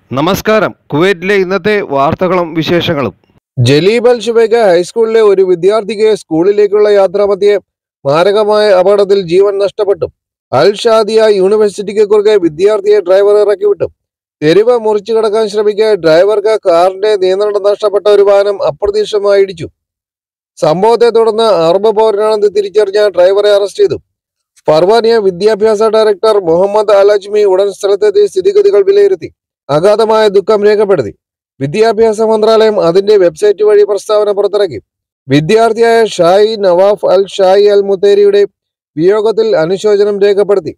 നമസ്കാരം കുവൈറ്റിലെ ഇന്നത്തെ വാർത്തകളും വിശേഷങ്ങളും ജലീബ് അൽ ഷുബൈഖ ഹൈസ്കൂളിലെ ഒരു വിദ്യാർത്ഥിക്ക് സ്കൂളിലേക്കുള്ള യാത്രാമധ്യേ മാരകമായ അപകടത്തിൽ ജീവൻ നഷ്ടപ്പെട്ടു അൽ ഷാദിയ യൂണിവേഴ്സിറ്റിക്ക് കുറുകെ വിദ്യാർത്ഥിയെ ഡ്രൈവർ ഇറക്കിവിട്ടു തെരുവ് മുറിച്ചു കടക്കാൻ ശ്രമിക്കെ ഡ്രൈവർക്ക് കാറിന്റെ നിയന്ത്രണം നഷ്ടപ്പെട്ട ഒരു വാഹനം അപ്രതീക്ഷിതമായി ഇടിച്ചു സംഭവത്തെ തുടർന്ന് അറബ് പൗരനാണെന്ന് തിരിച്ചറിഞ്ഞ ഡ്രൈവറെ അറസ്റ്റ് ചെയ്തു പർവാനിയ വിദ്യാഭ്യാസ ഡയറക്ടർ മുഹമ്മദ് അൽ അജ്മി ഉടൻ സ്ഥലത്തെത്തി സ്ഥിതിഗതികൾ വിലയിരുത്തി അഗാധമായ ദുഃഖം രേഖപ്പെടുത്തി വിദ്യാഭ്യാസ മന്ത്രാലയം അതിന്റെ വെബ്സൈറ്റ് വഴി പ്രസ്താവന പുറത്തിറക്കി വിദ്യാർത്ഥിയായ ഷായി നവാഫ് അൽ ഷായി അൽ മുത്തേരിയുടെ വിയോഗത്തിൽ അനുശോചനം രേഖപ്പെടുത്തി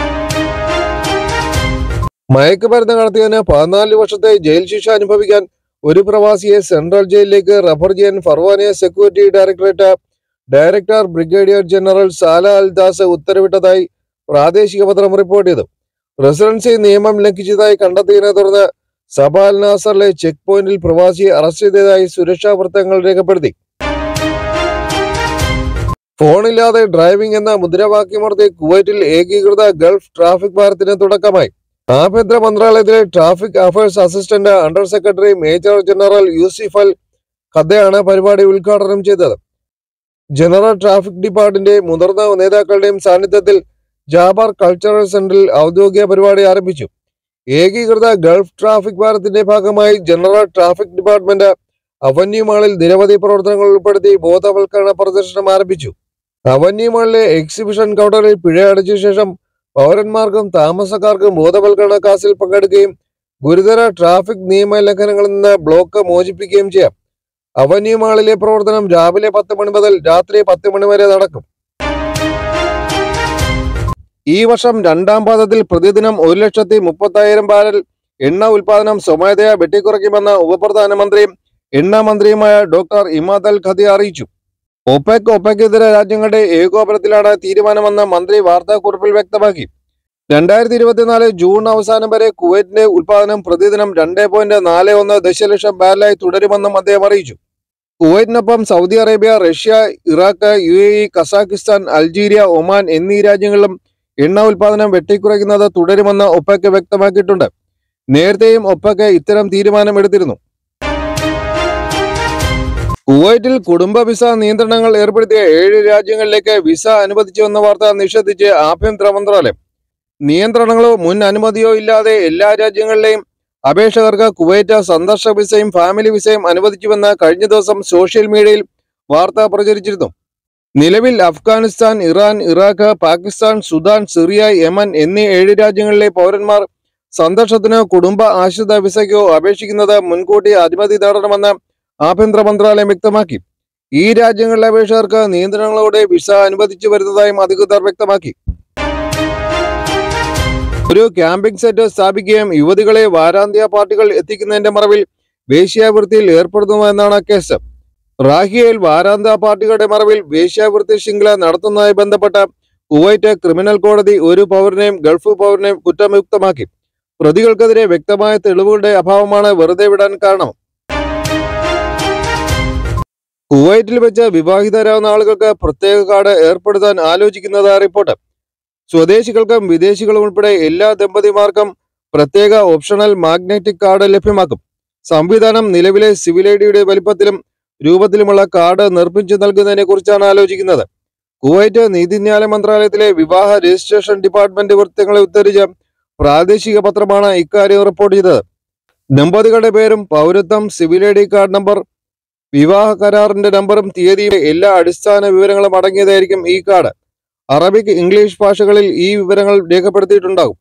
മയക്കുമരുന്ന് കടത്തിയതിന് പതിനാല് വർഷത്തെ ജയിൽ ശിക്ഷ അനുഭവിക്കാൻ ഒരു പ്രവാസിയെ സെൻട്രൽ ജയിലിലേക്ക് റഫർ ചെയ്യാൻ Farwaniya security directorate director brigadier general Salah Al Das ഉത്തരവിട്ടതായി പ്രാദേശിക പത്രം റിപ്പോർട്ട് ചെയ്തു റെസിഡൻസി നിയമം ലംഘിച്ചതായി കണ്ടെത്തിയതിനെ തുടർന്ന് സബ അൽ നാസറിലെ ചെക്ക് പോയിന്റിൽ പ്രവാസിയെ അറസ്റ്റ് ചെയ്തതായി സുരക്ഷാ വൃത്തങ്ങൾ രേഖപ്പെടുത്തി ഫോണില്ലാതെ ഡ്രൈവിംഗ് എന്ന മുദ്രാവാക്യമർത്തി കുവൈറ്റിൽ ഏകീകൃത ഗൾഫ് ട്രാഫിക് വാരത്തിന് തുടക്കമായി ആഭ്യന്തര മന്ത്രാലയത്തിലെ traffic affairs assistant under secretary major general Yousef Al ഖദ്ദയാണ് പരിപാടി ഉദ്ഘാടനം ചെയ്തത് ജനറൽ ട്രാഫിക് ഡിപ്പാർട്ട്മെന്റിന്റെ മുതിർന്ന നേതാക്കളുടെയും സാന്നിധ്യത്തിൽ ജാബാർ കൾച്ചറൽ സെന്ററിൽ ഔദ്യോഗിക പരിപാടി ആരംഭിച്ചു ഏകീകൃത ഗൾഫ് ട്രാഫിക് വാരത്തിന്റെ ഭാഗമായി ജനറൽ ട്രാഫിക് ഡിപ്പാർട്ട്മെന്റ് അവന്യൂ മാളിൽ നിരവധി പ്രവർത്തനങ്ങൾ ഉൾപ്പെടുത്തി ബോധവൽക്കരണ പ്രദർശനം ആരംഭിച്ചു അവന്യൂ മാളിലെ എക്സിബിഷൻ കൗണ്ടറിൽ പിഴ അടച്ച ശേഷം പൗരന്മാർക്കും താമസക്കാർക്കും ബോധവൽക്കരണ ക്ലാസ്സിൽ പങ്കെടുക്കുകയും ഗുരുതര ട്രാഫിക് നിയമ ലംഘനങ്ങളിൽ നിന്ന് ബ്ലോക്ക് മോചിപ്പിക്കുകയും ചെയ്യാം അവന്യൂ മാളിലെ പ്രവർത്തനം രാവിലെ പത്ത് മണി മുതൽ രാത്രി പത്ത് മണി വരെ നടക്കും ഈ വർഷം രണ്ടാം പാദത്തിൽ പ്രതിദിനം ഒരു ലക്ഷത്തി മുപ്പത്തായിരം ബാരൽ എണ്ണ ഉൽപാദനം സ്വമേധയാ വെട്ടിക്കുറയ്ക്കുമെന്ന് ഉപപ്രധാനമന്ത്രിയും എണ്ണ മന്ത്രിയുമായ ഡോക്ടർ ഇമാദ് അൽ ഖദി അറിയിച്ചു ഒപെക് ഒപെക് ഇതര രാജ്യങ്ങളുടെ ഏകോപനത്തിലാണ് തീരുമാനമെന്ന് മന്ത്രി വാർത്താക്കുറിപ്പിൽ വ്യക്തമാക്കി രണ്ടായിരത്തി ഇരുപത്തിനാല് ജൂൺ അവസാനം വരെ കുവൈറ്റിന്റെ ഉൽപാദനം പ്രതിദിനം രണ്ട് പോയിന്റ് നാല് ഒന്ന് ദശലക്ഷം ബാരലായി തുടരുമെന്നും അദ്ദേഹം അറിയിച്ചു കുവൈറ്റിനൊപ്പം Saudi Arabia Russia Iraq U A E Kazakhstan Algeria Oman എന്നീ രാജ്യങ്ങളിലും എണ്ണ ഉൽപാദനം വെട്ടിക്കുറയ്ക്കുന്നത് തുടരുമെന്ന് ഒപ്പക് വ്യക്തമാക്കിയിട്ടുണ്ട് നേരത്തെയും ഒപ്പക് ഇത്തരം തീരുമാനം എടുത്തിരുന്നു കുവൈറ്റിൽ കുടുംബ വിസ നിയന്ത്രണങ്ങൾ ഏർപ്പെടുത്തിയ ഏഴ് രാജ്യങ്ങളിലേക്ക് വിസ അനുവദിച്ചുവെന്ന വാർത്ത നിഷേധിച്ച് ആഭ്യന്തര മന്ത്രാലയം നിയന്ത്രണങ്ങളോ മുൻ അനുമതിയോ ഇല്ലാതെ എല്ലാ രാജ്യങ്ങളിലെയും അപേക്ഷകർക്ക് കുവൈറ്റ് സന്ദർശക വിസയും ഫാമിലി വിസയും അനുവദിച്ചുവെന്ന് കഴിഞ്ഞ ദിവസം സോഷ്യൽ മീഡിയയിൽ വാർത്ത പ്രചരിച്ചിരുന്നു നിലവിൽ Afghanistan Iran Iraq Pakistan Sudan Syria Yemen എന്നീ ഏഴ് രാജ്യങ്ങളിലെ പൗരന്മാർ സന്ദർശനത്തിനോ കുടുംബ ആശ്രിത വിസയ്ക്കോ അപേക്ഷിക്കുന്നത് മുൻകൂട്ടി അനുമതി നേടണമെന്ന് ആഭ്യന്തര മന്ത്രാലയം വ്യക്തമാക്കി ഈ രാജ്യങ്ങളിലെ അപേക്ഷകർക്ക് നിയന്ത്രണങ്ങളോടെ വിസ അനുവദിച്ചു വരുന്നതായും അധികൃതർ വ്യക്തമാക്കി ഒരു ക്യാമ്പിംഗ് സെറ്റ് സ്ഥാപിക്കുകയും യുവതികളെ വാരാന്ത്യ പാർട്ടികൾ എത്തിക്കുന്നതിന്റെ മറവിൽ വേശ്യാവൃത്തിയിൽ ഏർപ്പെടുത്തുന്നുവെന്നാണ് കേസ് റാഹിയയിൽ വാരാന്ത്യ പാർട്ടികളുടെ മറവിൽ വേശ്യാവൃത്തി ശൃംഖല നടത്തുന്നതുമായി ബന്ധപ്പെട്ട കുവൈറ്റ് ക്രിമിനൽ കോടതി ഒരു പൗരനെയും ഗൾഫ് പൗരനെയും കുറ്റമുക്തമാക്കി പ്രതികൾക്കെതിരെ വ്യക്തമായ തെളിവുകളുടെ അഭാവമാണ് വെറുതെ വിടാൻ കാരണം കുവൈറ്റിൽ വെച്ച് വിവാഹിതരാകുന്ന ആളുകൾക്ക് പ്രത്യേക കാർഡ് ഏർപ്പെടുത്താൻ ആലോചിക്കുന്നതായ റിപ്പോർട്ട് സ്വദേശികൾക്കും വിദേശികളും ഉൾപ്പെടെ എല്ലാ ദമ്പതിമാർക്കും പ്രത്യേക ഓപ്ഷണൽ മാഗ്നറ്റിക് കാർഡ് ലഭ്യമാക്കും സംവിധാനം നിലവിലെ സിവിൽ ഐ ഡിയുടെ വലിപ്പത്തിലും രൂപത്തിലുമുള്ള കാർഡ് നിർമ്മിച്ചു നൽകുന്നതിനെ കുറിച്ചാണ് ആലോചിക്കുന്നത് കുവൈറ്റ് നീതിന്യായ മന്ത്രാലയത്തിലെ വിവാഹ രജിസ്ട്രേഷൻ ഡിപ്പാർട്ട്മെന്റ് വൃത്തങ്ങളെ ഉദ്ധരിച്ച പ്രാദേശിക പത്രമാണ് ഇക്കാര്യം റിപ്പോർട്ട് ചെയ്തത് ദമ്പതികളുടെ പേരും പൗരത്വം civil I D card number വിവാഹ കരാറിന്റെ നമ്പറും തീയതിയും എല്ലാ അടിസ്ഥാന വിവരങ്ങളും അടങ്ങിയതായിരിക്കും ഈ കാർഡ് അറബിക് ഇംഗ്ലീഷ് ഭാഷകളിൽ ഈ വിവരങ്ങൾ രേഖപ്പെടുത്തിയിട്ടുണ്ടാകും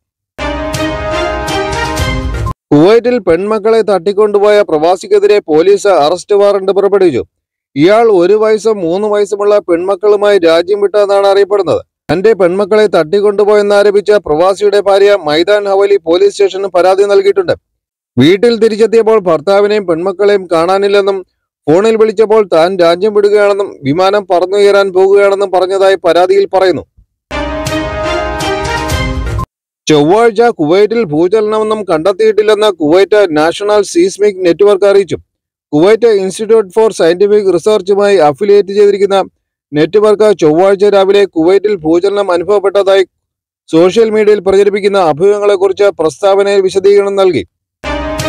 കുവൈറ്റിൽ പെൺമക്കളെ തട്ടിക്കൊണ്ടുപോയ പ്രവാസിക്കെതിരെ പോലീസ് അറസ്റ്റ് വാറണ്ട് പുറപ്പെടുവിച്ചു ഇയാൾ ഒരു വയസ്സും മൂന്ന് വയസ്സുമുള്ള പെൺമക്കളുമായി രാജ്യം വിട്ടതെന്നാണ് അറിയപ്പെടുന്നത് തന്റെ പെൺമക്കളെ തട്ടിക്കൊണ്ടുപോയെന്നാരോപിച്ച പ്രവാസിയുടെ ഭാര്യ മൈതാൻ ഹവലി പോലീസ് സ്റ്റേഷന് പരാതി നൽകിയിട്ടുണ്ട് വീട്ടിൽ തിരിച്ചെത്തിയപ്പോൾ ഭർത്താവിനെയും പെൺമക്കളെയും കാണാനില്ലെന്നും ഫോണിൽ വിളിച്ചപ്പോൾ താൻ രാജ്യം വിടുകയാണെന്നും വിമാനം പറന്നുയരാൻ പോകുകയാണെന്നും പറഞ്ഞതായി പരാതിയിൽ പറയുന്നു ചൊവ്വാഴ്ച കുവൈറ്റിൽ ഭൂചലനമൊന്നും കണ്ടെത്തിയിട്ടില്ലെന്ന് കുവൈറ്റ് നാഷണൽ സീസ്മിക് നെറ്റ്വർക്ക് അറിയിച്ചു കുവൈറ്റ് ഇൻസ്റ്റിറ്റ്യൂട്ട് ഫോർ സയന്റിഫിക് റിസർച്ചുമായി അഫിലിയേറ്റ് ചെയ്തിരിക്കുന്ന നെറ്റ്വർക്ക് ചൊവ്വാഴ്ച രാവിലെ കുവൈറ്റിൽ ഭൂചലനം അനുഭവപ്പെട്ടതായി സോഷ്യൽ മീഡിയയിൽ പ്രചരിപ്പിക്കുന്ന അഭ്യൂഹങ്ങളെക്കുറിച്ച് പ്രസ്താവനയിൽ വിശദീകരണം നൽകി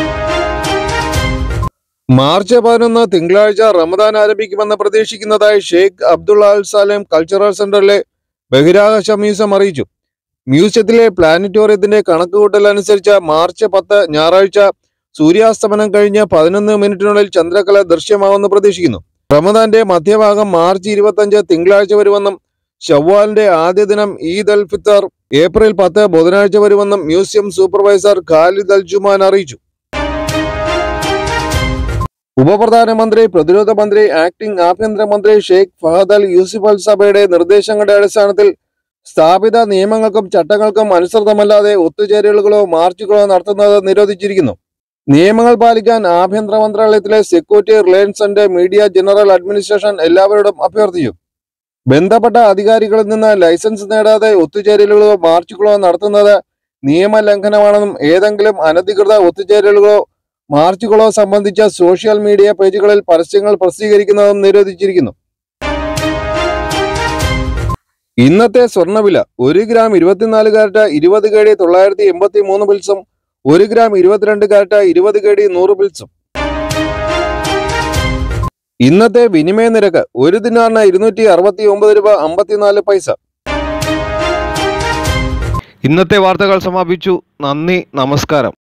മാർച്ച് പതിനൊന്ന് തിങ്കളാഴ്ച റമദാൻ ആരംഭിക്കുമെന്ന് പ്രതീക്ഷിക്കുന്നതായി Sheikh Abdul Al Salem cultural സെന്ററിലെ ബഹിരാകാശ മ്യൂസിയം അറിയിച്ചു മ്യൂസിയത്തിലെ പ്ലാനറ്റോറിയത്തിന്റെ കണക്കുകൂട്ടൽ അനുസരിച്ച് മാർച്ച് പത്ത് ഞായറാഴ്ച സൂര്യാസ്തമനം കഴിഞ്ഞ് പതിനൊന്ന് മിനിറ്റിനുള്ളിൽ ചന്ദ്രകല ദൃശ്യമാവുമെന്ന് പ്രതീക്ഷിക്കുന്നു റമദാന്റെ മധ്യഭാഗം മാർച്ച് ഇരുപത്തഞ്ച് തിങ്കളാഴ്ച വരുമെന്നും ഷവ്വാലിന്റെ ആദ്യ ദിനം ഈദ് അൽ ഫിത്തർ ഏപ്രിൽ പത്ത് ബുധനാഴ്ച വരുമെന്നും museum supervisor Khalid Al Juman അറിയിച്ചു ഉപപ്രധാനമന്ത്രി പ്രതിരോധ മന്ത്രി ആക്ടിംഗ് ആഭ്യന്തരമന്ത്രി ഷെയ്ഖ് ഫഹദ് അൽ യൂസുഫ് അൽ സഭയുടെ നിർദ്ദേശങ്ങളുടെ അടിസ്ഥാനത്തിൽ സ്ഥാപിത നിയമങ്ങൾക്കും ചട്ടങ്ങൾക്കും അനുസൃതമല്ലാതെ ഒത്തുചേരലുകളോ മാർച്ചുകളോ നടത്തുന്നത് നിരോധിച്ചിരിക്കുന്നു നിയമങ്ങൾ പാലിക്കാൻ ആഭ്യന്തര മന്ത്രാലയത്തിലെ security reliance and media general administration എല്ലാവരോടും അഭ്യർത്ഥിച്ചു ബന്ധപ്പെട്ട അധികാരികളിൽ നിന്ന് ലൈസൻസ് നേടാതെ ഒത്തുചേരലുകളോ മാർച്ചുകളോ നടത്തുന്നത് നിയമലംഘനമാണെന്നും ഏതെങ്കിലും അനധികൃത ഒത്തുചേരലുകളോ മാർച്ചുകളോ സംബന്ധിച്ച സോഷ്യൽ മീഡിയ പേജുകളിൽ പരസ്യങ്ങൾ പ്രസിദ്ധീകരിക്കുന്നതും നിരോധിച്ചിരിക്കുന്നു ഇന്നത്തെ സ്വർണ്ണവില ഒരു ഗ്രാം ഇരുപത്തിനാല് കാരറ്റ് ഇരുപത് കേടി തൊള്ളായിരത്തി എൺപത്തി മൂന്ന് പിൽസും ഒരു ഗ്രാം ഇരുപത്തിരണ്ട് കാരറ്റ് ഇരുപത് കേടി നൂറ് പിൽസും ഇന്നത്തെ വിനിമയ നിരക്ക് ഒരു ദിനാറിന് ഇരുന്നൂറ്റി അറുപത്തി ഒമ്പത് രൂപ അമ്പത്തിനാല് പൈസ ഇന്നത്തെ വാർത്തകൾ സമാപിച്ചു നന്ദി നമസ്കാരം